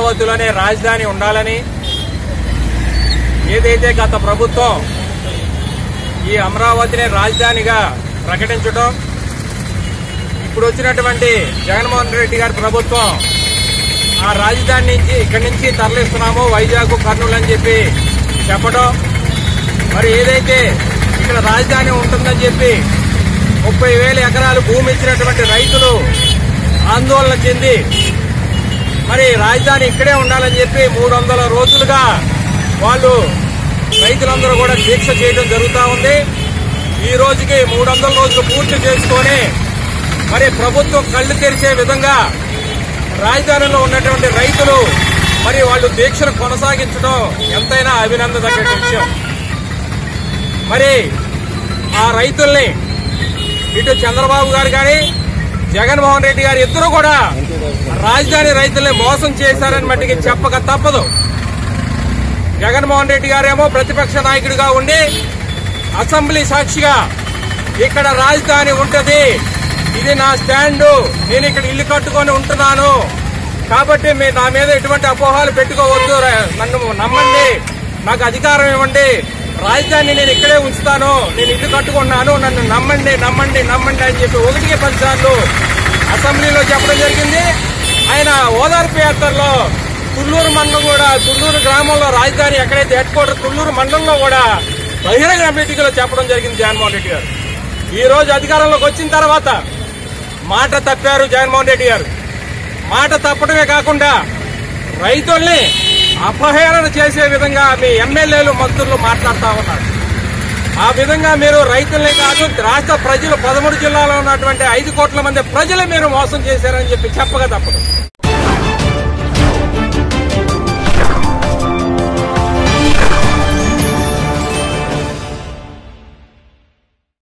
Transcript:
అమరావతిలోనే రాజధాని ఉండాలని ఏదైతే గత ప్రభుత్వం ఈ అమరావతిని రాజధానిగా ప్రకటించడం ఇప్పుడు వచ్చినటువంటి జగన్మోహన్ రెడ్డి గారి ప్రభుత్వం ఆ రాజధాని నుంచి ఇక్కడి నుంచి తరలిస్తున్నాము వైజాగ్ కర్నూలు అని చెప్పి చెప్పడం మరి ఏదైతే ఇక్కడ రాజధాని ఉంటుందని చెప్పి ముప్పై వేల ఎకరాలు భూమి ఇచ్చినటువంటి రైతులు ఆందోళన చెంది మరి రాజధాని ఇక్కడే ఉండాలని చెప్పి మూడు వందల రోజులుగా వాళ్ళు రైతులందరూ కూడా దీక్ష చేయడం జరుగుతూ ఉంది ఈ రోజుకి మూడు వందల రోజులు పూర్తి చేసుకొని మరి ప్రభుత్వం కళ్ళు తెరిచే విధంగా రాజధానిలో ఉన్నటువంటి రైతులు మరి వాళ్ళు దీక్షను కొనసాగించడం ఎంతైనా అభినందదగ్గ విషయం మరి ఆ రైతుల్ని ఇటు చంద్రబాబు గారు కానీ జగన్మోహన్ రెడ్డి గారు ఇద్దరు కూడా రాజధాని రైతుల్ని మోసం చేశారని మట్టికి చెప్పక తప్పదు జగన్మోహన్ రెడ్డి గారేమో ప్రతిపక్ష నాయకుడిగా ఉండి అసెంబ్లీ సాక్షిగా ఇక్కడ రాజధాని ఉంటది ఇది నా స్టాండు నేను ఇక్కడ ఇల్లు కట్టుకొని ఉంటున్నాను కాబట్టి మీరు నా మీద ఎటువంటి అపోహాలు పెట్టుకోవద్దు ర- నన్ను నమ్మండి నాకు అధికారం ఇవ్వండి రాజధాని నేను ఇక్కడే ఉంచుతాను నేను ఇల్లు కట్టుకున్నాను నన్ను నమ్మండి నమ్మండి నమ్మండి అని చెప్పి ఒకటికి పదిసార్లు అసెంబ్లీలో చెప్పడం జరిగింది ఆయన ఓదార్పు యాత్రలో తుళ్ళూరు మండలం కూడా తుళ్ళూరు గ్రామంలో రాజధాని ఎక్కడైతే హెడ్ క్వార్టర్ తుళ్ళూరు మండలంలో కూడా బహిరంగ మీటింగ్లో చెప్పడం జరిగింది జగన్మోహన్ రెడ్డి గారు ఈ రోజు అధికారంలోకి వచ్చిన తర్వాత మాట తప్పారు జగన్మోహన్ రెడ్డి గారు మాట తప్పడమే కాకుండా రైతుల్ని అపహేళన చేసే విధంగా మీ ఎమ్మెల్యేలు మంత్రులు మాట్లాడుతూ ఉన్నారు ఆ విధంగా మీరు రైతుల్ని కాదు రాష్ట్ర ప్రజలు పదమూడు జిల్లాలో ఉన్నటువంటి ఐదు కోట్ల మంది ప్రజలు మీరు మోసం చేశారని చెప్పి చెప్పక తప్పదు